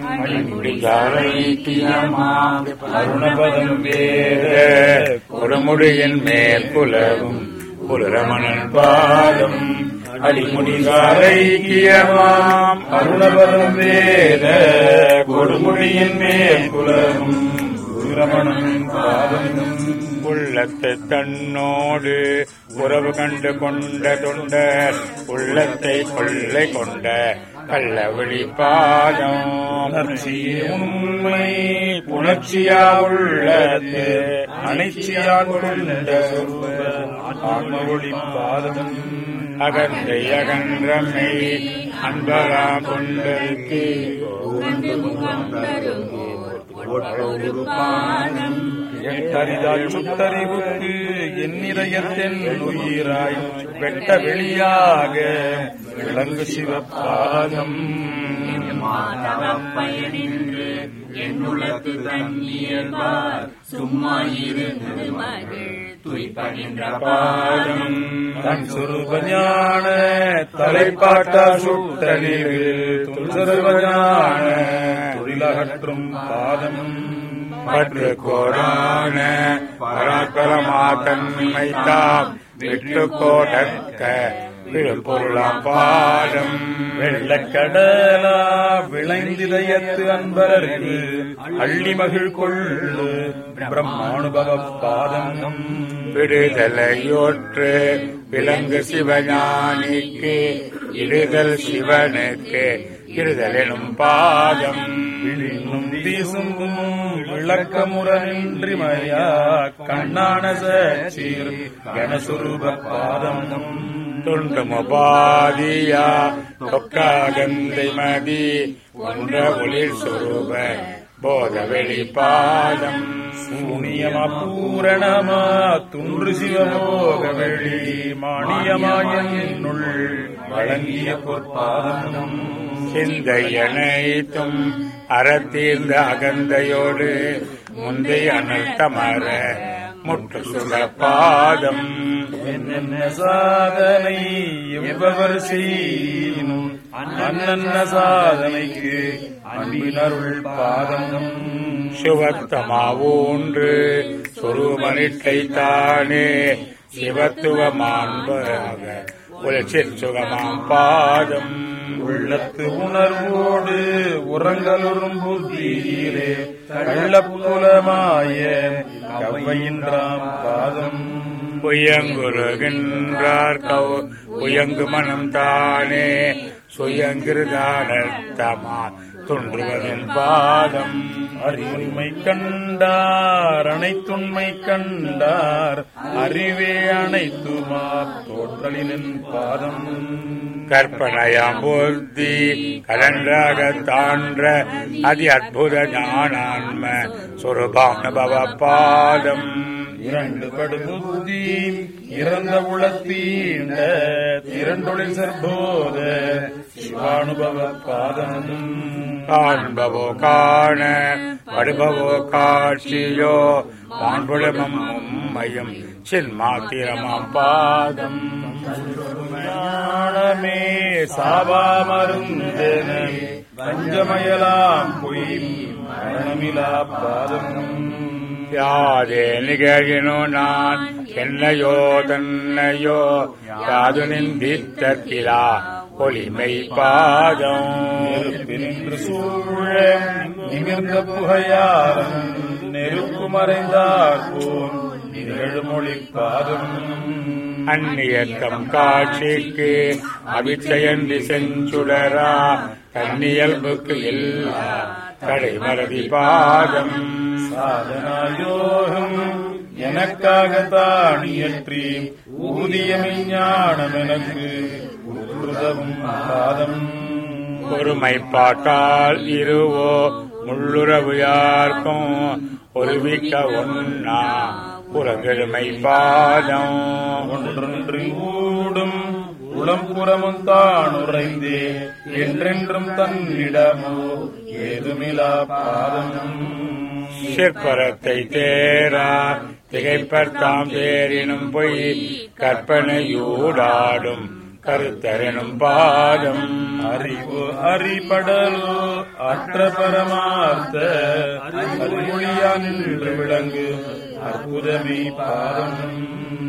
அடிமுடிகாரைக்கியமாம் அருணபதம் வேத கொடுமுடியின் மேற்குலவும் புலரமணன் பாதம் அடிமுடிகாரைக்கியமாம் அருணபதம் வேத கொடுமுடியின் மேற்குலவும் புலரமணன் பாதம் உள்ளத்தை தன்னோடு உறவு கண்டு கொண்ட தொண்டர் உள்ளத்தை கொள்ளை கொண்ட கள்ளவழி பாதம் உணர்ச்சியே உண்மை புணர்ச்சியா உள்ளது அனைச்சியா கொண்ட சொற்ப ஆன்ம ஒளி பாதம் அகந்தை அகன்றமை அன்பரா கொண்டருக்கு எட்டறிதாய் சுட்டறிவுக்கு என்னிதயத்தின் உயிராய் வெட்ட வெளியாக விளங்கு சிவபாதம் பயனின்று என்னுலகு தன்னியல்பார் சும்மா இரு மகள் துய்பகின்ற பாதம் தன் சுரூப ஞான தலைப்பாட்டா சுட்டறிவு துல்சருவ ஞான தொழிலகற்றும் பாதம் பற்று கோடான பராக்கிரமா தன்மை தாம் விட்டு கோடக்க விழுப்பொருளாம் பாதம் வெள்ளக்கடலா விளைந்திதயத்து அன்பரருக்கு அள்ளி மகிழ் கொள்ளு பிரம்மானுபவ பாதம் விடுதலையோற்று விலங்கு சிவஞானிக்கு இடுதல் சிவனுக்கு இருதல் எனும் பாதம் விழினும் வீசும்பும் விளக்கமுறனின்றி மயா கண்ணான சீர் கணசுரூப பாதம் துண்டுமுபாதியா தொக்காகந்தை மதி ஒன்ற ஒளிர் சொரூப போத வெளி பாதம் சூனியமா பூரணமா துன்று சிவலோக வெளி மானியமாயனுள் வழங்கிய பொற்பாதம் சிந்தையனைத்தும் அறத்தீர்ந்த அகந்தையோடு முந்தைய அனர்த்தமர முற்று சுட பாதம் என்னென்ன சாதனை எவ்வவர் செய்யினும் அன்னன்ன சாதனைக்கு அன்பினருள் பாதம் சிவத்தமாவூன்று சொரூபனிட்டை தானே சிவத்துவமான்பதாக உலச்சிற் சுகமாம் பாதம் உள்ளத்து உணர்வோடு உறங்கலுறும் புத்தியிலே கள்ளப்புலமாய கவ்வையின்றாம் பாதம் புயங்குருகின்றார் கவ் புயங்கு மனம் தானே சுயங்கிருதானர்த்தமா துன்றுவதன் பாதம் அறிவுண்மை கண்டார் அனைத்துண்மை கண்டார் அறிவே அனைத்துமா தோற்றலினின் பாதம் கற்பனையாம் புத்தி கலன்றாக தான்ற அதி அற்புத ஞானான்ம சுரபானுபவ பாதம் இரண்டு படுபுத்தி இறந்த உளத்தீண்ட திரண்டொழில் சர்போத சிவானுபவ பாதம் காண்பவோ காண படுபவோ காட்சியோ மாண்புலமும் உம்மையும் சின்மாத்திரமாம் பாதம் ஞானமே சாபா மருந்தன பஞ்சமயலாம் பொய் மரணமிலா பாதம் யாதே நிகழினோ நான் என்னையோ தன்னையோ யாது நிந்தித்தத்திலா ஒளிமை பாதம் நெருப்பினின்று சூழ நிமிர்ந்த புகையாரம் நெருப்பு மறைந்தார் போல் நிகழ்மொழி பாதம் அந்நியக்கம் காட்சிக்கு அவிச்சயந்தி செஞ்சுடரா தன்னியல்புக்கு எல்லா கடைமரதி பாதம் சாதனாயோகம் எனக்காக தானியற்றி ஊதியமை ஞானம் எனக்கு உருதவும் பாதம் ஒருமைப்பாட்டால் இருவோ முள்ளுறவு யார்க்கும் ஒருவிக்க ஒன்னா புறங்கெழுமை பாதம் ஒன்றொன்று ஊடும் உளம்புறமும் தான் உறைந்தே என்றென்றும் தன்னிடமோ ஏதுமிலா பாதம் சிற்பரத்தை தேரா திகைப்பர்த்தாம் தேரினும் பொய் கற்பனையூடாடும் கருத்தரெனும் பாதம் அறிவு அறிபடலோ அற்ற பரமார்த்த அறிமொழியா நின்று விளங்கு அற்புதமே பாதம்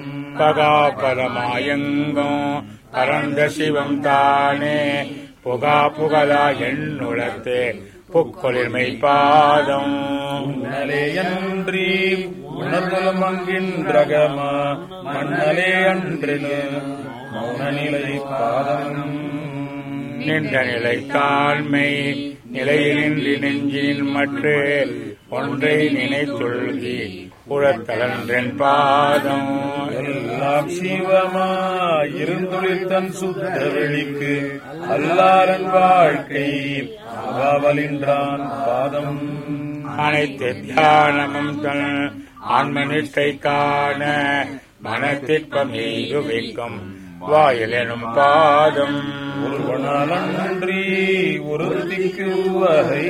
பகாபரமாயங்கும் பரந்த சிவம் தானே புகா புகழா எண்ணுளத்தே புக்கொளிர்மை பாதம் மன்னலே அன்றி உணர்தலும் அங்கின்றகமா மன்னலே அன்றெனு மௌன நிலை பாதம் நின்ற நிலை தாழ்மை நிலையினின்றி நெஞ்சினில் மற்ற ஒன்றை நினைத்துள்கி உழத்தலன்றென் பாதம் எல்லாம் சிவமா இருந்துளித்தன் சுத்த வெளிக்கு அல்லாரன் வாழ்க்கை அகாவலின்றான் பாதம் அனைத்து தியானமும் தன் ஆன்மனிஷ்டை காண மனத்திற்பம் எய்துவிக்கும் வாயில் எனும் பாதம் ஒருவனால் அன்றி ஒருத்திக்கு வகை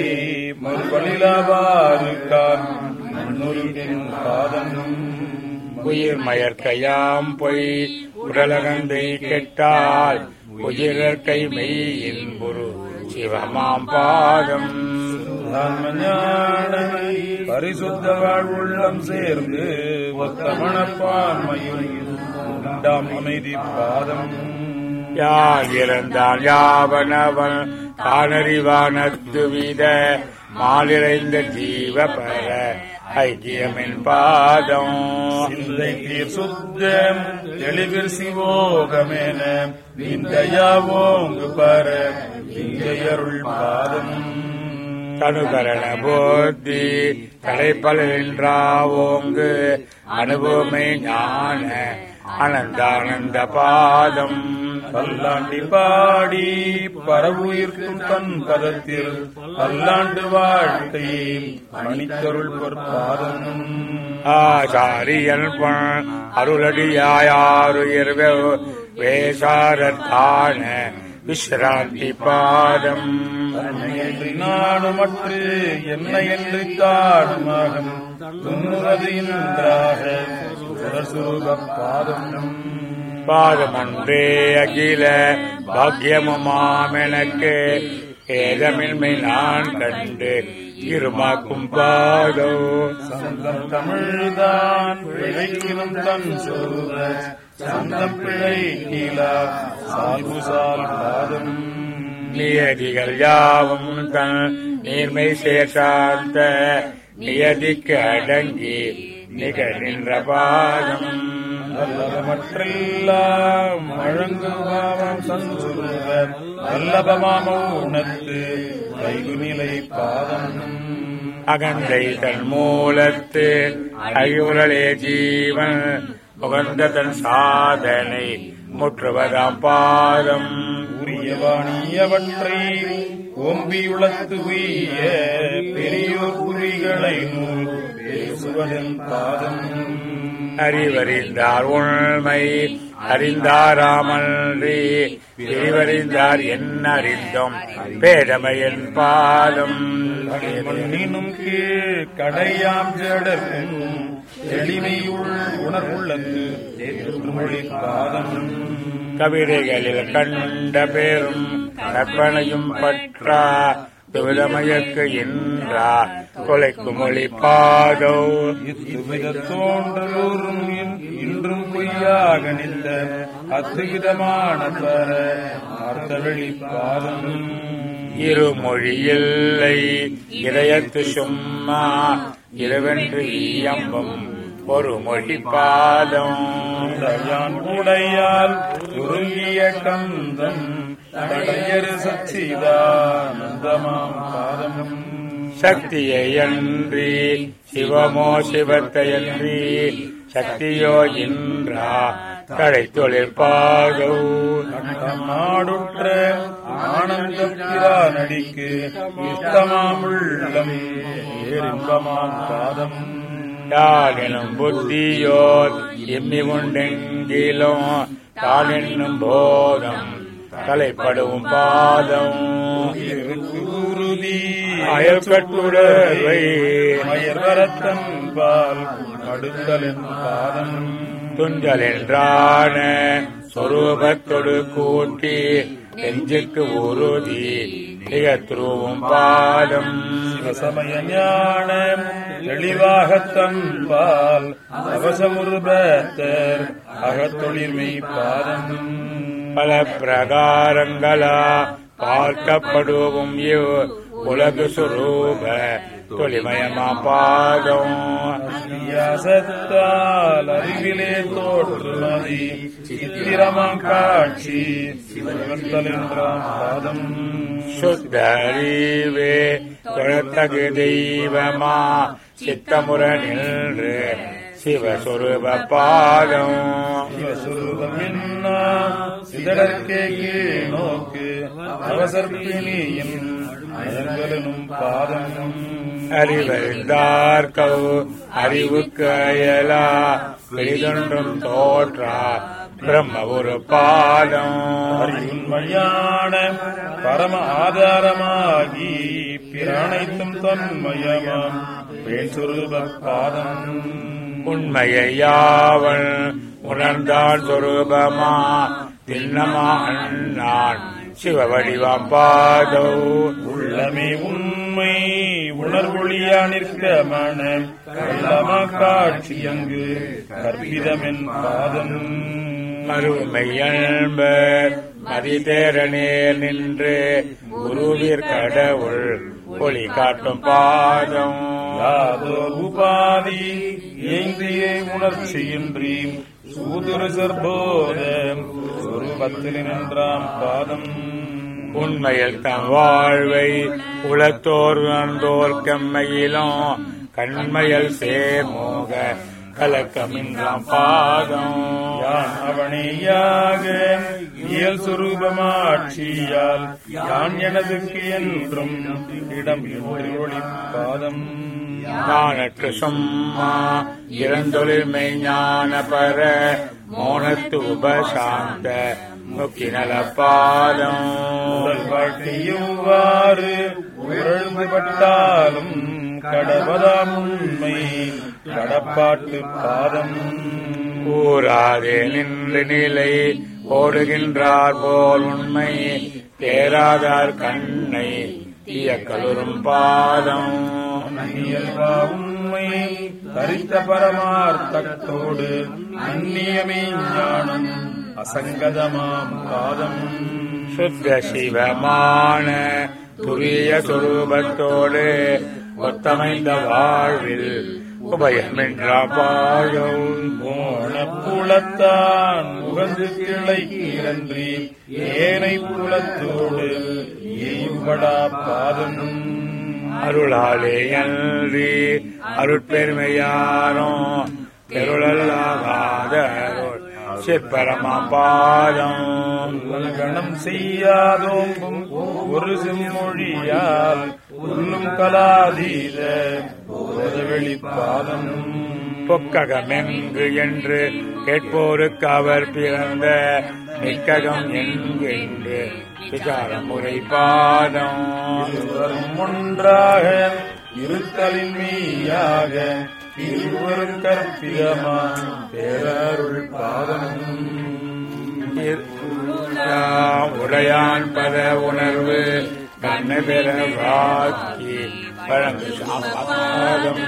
மறுபலிலவாறுக்கான் மண்ணுரின் பாதம் உயிர் மயற்கையாம் பொய் உடலகந்தை கெட்டால் உயிரற்கை மெய்யின் குரு சிவமாம் பாதம் ஞான பரிசுத்த வாழ்வுள்ளம் சேர்ந்து ஒத்த மனப்பான்மையும் உண்டாம் அமைதி பாதம் யார் இறந்தால் யாவனவன் காணறிவானத்து வித மாலிறைந்த ஜீவ பெற ஐக்கியமின் பாதம் சிந்தை தீர் சுத்தம் தெளிவில் சிவோகமென விந்தையாவோங்கு பர விந்தையருள் பாதம் தனுகரண போத்தி தலைப்பலின்றாவோங்கு அனுபவமை ஞான அனந்தானந்த பாதம் பல்லாண்டி பாடி பரவுயிர்க்கும் தன் பதத்தில் பல்லாண்டு வாழ்க்கை மணித்தருள் பொற்பாதம் ஆச்சாரியன் பொன் அருளடியாயாருயிர் வேசாரத்தான விஸ்ராந்தி பாதம் தன்னையன்றி நானுமற்று என்ன என்று தாடுமகன் துன்னுவது இன்றாக சுரசுரூப பாதம் பாதமன்றே அகில பாக்கியமுமாமெனக்கு ஏதமின்மை நான் கண்டு இருமாக்கும் பாதோ சந்தம் தமிழ்தான் பிழைக்கினும் தன் சொல்வ சந்தம் பிழை கீழா சால்புசால் பாதம் நியதிகள் யாவும் தன் நீர்மை சேர்த்தாந்த நியதிக்கு அடங்கி நிகழ் நின்ற பாதம் வல்லபமற்றெல்லாம் வழங்கு பாவம் சந்துருவர் வல்லபமாம உணர்த்து வைகுநிலை பாதம் அகந்தை தன் மூலத்து அயுரலே ஜீவன் உகந்த தன் சாதனை முற்றுவதாம் பாதம் உரியவாணியவற்றை ஓம்பியுளத்து உய்ய பெரியோர் குறிகளை நூல் பேசுவதன் பாதம் அறிவறிந்தார் உண்மை அறிந்தாராமன்றி பிரிவறிந்தார் என்ன அறிந்தோம் பேதமையின் பாதம் மண்ணினும் கீழ் கடையாம் ஜடர்க்கும் எளிமையுள் உணர்வுள்ளது மொழி பாதம் கவிதைகளில் கண்ட பேரும் கற்பனையும் பற்றா துவிதமயக்கு என்றா கொலைக்கு மொழி பாதோ இவ்வித தோன்றலூரும் இன்றும் பொய்யாக நின்ற அத்துவிதமான பர அர்த்தவழி பாதம் இருமொழி இல்லை இதயத்து சும்மா இருவென்று ஈயம்பும் ஒரு மொழி பாதம் உடையான் உடையால் சுருங்கிய கந்தம் தடையரு சச்சிதானந்தமாம் பாதம் சக்தியை அன்றி சிவமோ சிவத்தையன்றி சக்தியோ இன்றா தடை தொழில் பாதோ நாடுற்ற ஆனந்த பிரானடிக்கு இஷ்டமாமுள்ளம் ஏரின்பமாம் பாதம் யானெனும் புத்தியோ எம்மி உண்டெங்கிலும் தான் என்னும் போதம் தலைப்படும் பாதம் இருக்கு குருதி அயற்கட்டுடவை மயர்வரத்தன் பால் அடுத்தலின் பாதம் துஞ்சல் என்றான சொரூபத்தொடு கூட்டி நெஞ்சுக்கு உறுதி திகத்ருவும் பாதம் சிவசமய ஞான தெளிவாகத் தன்பால் அவசமுருபத்தர் அகத்தொழிர்மை பாதம் பல பிரகாரங்களா பார்க்கப்படுவும் இவ் உலகு சுரூப தொழிமயமா பாதம் வியாசத்தால் அறிவிலே தோற்றுமதி சித்திரமாம் காட்சி சிவத்தல் என்றாம் பாதம் சுத்த அறிவே தொழத்தகு தெய்வமா சித்தமுற நின்று சிவஸ்வரூப பாதம் சிவசுரூபம் என்ன சிதடற்கே கீழ் நோக்கு அவசர்பிணியின் அயங்கலனும் பாதம் அறிவறிந்தார்கவ் அறிவுக்கு அயலா வெளிதொன்றும் தோற்றா பிரம்ம ஒரு பாதம் அறிவுண்மையான பரம ஆதாரமாகி பிரானைத்தும் தன்மயமாம் பேன் சுரூப பாதம் உண்மையை யாவன் உணர்ந்தான் சொரூபமா திண்ணமா அண்ணான் சிவ வடிவாம் பாதோ உள்ளமே உண்மை உணர்வொழியா நிற்க மன கள்ளமா காட்சி அங்கு கற்பிதமென் பாதம் மறுமையன்பர் மதிதேரனேர் நின்று குருவிற் கடவுள் ஒளி காட்டும் பாதம் யாதோ உபாதி ஏந்தியே உணர்ச்சியின்றி சூதுரு சர்போத சொருபத்தில் நின்றாம் பாதம் உண்மையில் தம் வாழ்வை உளத்தோர் உணர்ந்தோர் கம்மையிலும் கண்மையல் சேர்மோக கலக்கமின்றாம் பாதம் யான் அவனியாக இயல் சுரூபமாட்சியால் யான் எனதுக்கு என்றும் இடம் என்று ஒளி பாதம் நானற்று சும்மா இறந்தொழில் மெய்ஞான பர மோனத்து உபசாந்த முக்கினல பாதம் உடல் வாழ்க்கையுவாறு உழந்துபட்டாலும் கடவதாம் உண்மை கடப்பாட்டு பாதம் கூறாதே நின்று நிலை ஓடுகின்றார் போல் உண்மை தேராதார் கண்ணை தீயக்கலுறும் பாதம் இயல்பா உண்மை தரித்த பரமார்த்தத்தோடு அந்நியமே ஞானம் அசங்கதமாம் பாதம் சுத்த சிவமான துரிய சுரூபத்தோடு ஒத்தமைந்த வாழ்வில் உபயமென்ற பாதம் போன புலத்தான் உகந்து கிளை இறன்றி ஏனை புலத்தோடு எய்படா பாதம் அருளாலே அன்றி அருட்பெருமையாரோ பெருளல்லாத அருள் சிற்பரமா பாதம் கணம் செய்யாதோம்பும் ஒரு செம்மொழியால் உள்ளும் கலாதீத வெளி பாதம் பொக்ககமெங்கு என்று கேட்போருக்கு அவர் பிறந்த நிக்ககம் எங்கு என்று விசாரமுறை பாதம் இருவரும் ஒன்றாக இருத்தலின் மீயாக இருவரும் கற்பிதமா பேரருள் பாதம் யாம் உடையான் பத உணர்வு கண்ண பெற வாக்கி வழங்கு சாபாதம்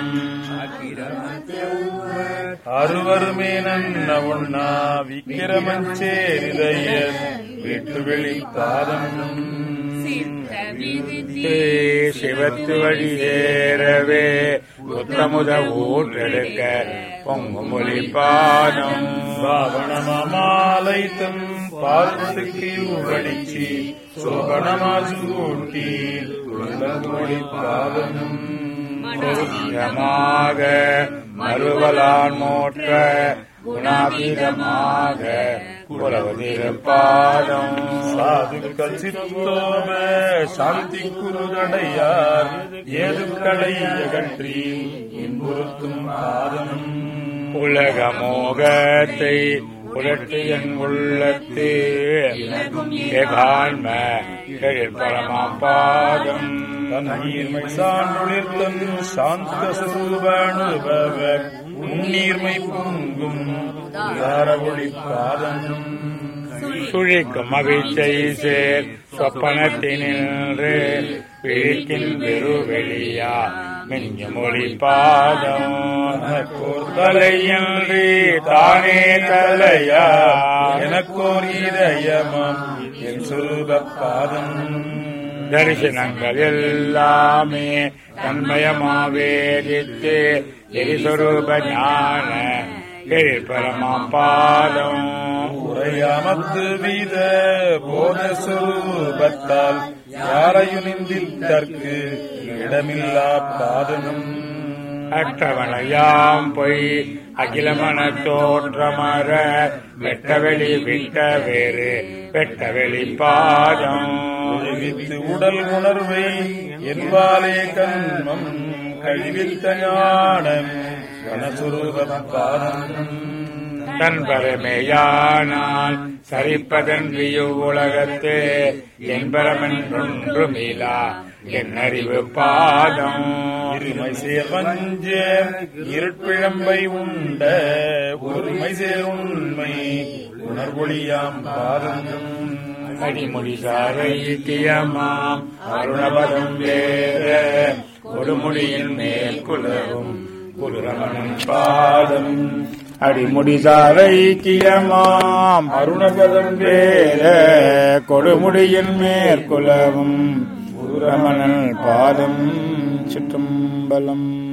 அறுவருமே நன்ன உண்ணா விக்கிரமஞ்சேரிதைய வீட்டு வெளி பாதம் சிவத்து வழி ஏறவே உத்தமுத ஊற்றெடுக்க பொங்கு மொழி பாதம் பாவனமாலை தம் பார்வத்துக்கு உபடிச்சி சோபனமா சூட்டி துளங்கொழி பாதம் மாக மறுவலான் மோற்ற குணாதீதமாக புலவதிரு பாதம் சாதுக்கள் சித்தோம சாந்தி குருதடையார் ஏதுக்களை அகற்றி இன்புறுத்தும் பாதம் உலக மோகத்தை புரட்டு என் உள்ளத்து ஏகான்ம எழில் பரமா பாதம் தன்னீர்மை சான்றொழிர்த்தன் சாந்த சுரூபானுபவ உன்னீர்மை பொங்கும் உதார ஒளி பாதம் சுழிக்கும் மகிழ்ச்சை சேர் சொப்பனத்தினின்று விழிக்கின் பெருவெளியா மிஞ்சு மொழி பாதம் தலையின்றி தானே தலையா எனக்கோர் இதயமாம் என் சொருப பாதம் தரிசனங்கள் எல்லாமே தன்மயமாவேதித்து எரிஸ்வரூப ஞான எழிற்பரமாம் பாதம் உரையாமத்து வீத போத சுரூபத்தால் யாரையும் நிந்தித்தற்கு இடமில்லா பாதனம் அற்றவனையாம் பொய் அகிலமன தோற்றமர வெட்டவெளி விட்ட வேறு வெட்டவெளி பாதம் ஒழிவித்து உடல் உணர்வை என்பாலே கண்மம் கழிவித்த ஞானம் கனசுரூப பாதம் தன் பரமேயானால் சரிப்பதன் வியு உலகத்தே என்பரமென்றொன்றுமிலா என் அறிவு பாதம் இருமை சேர் வஞ்ச இருட்பிழம்பை உண்ட ஒருமை சேர் உண்மை உணர்வொழியாம் பாதம் அடிமொழி சாரைக்கியமாம் அருணபதம் வேற கொடுமுடியின் மேல் குலவும் குலுரமணன் பாதம் அடிமுடி சாரைக்கியமாம் அருணபதம் வேற கொடுமுடியின் மேற்குலவும் குலமணன் பாதம் சிற்றம்பலம்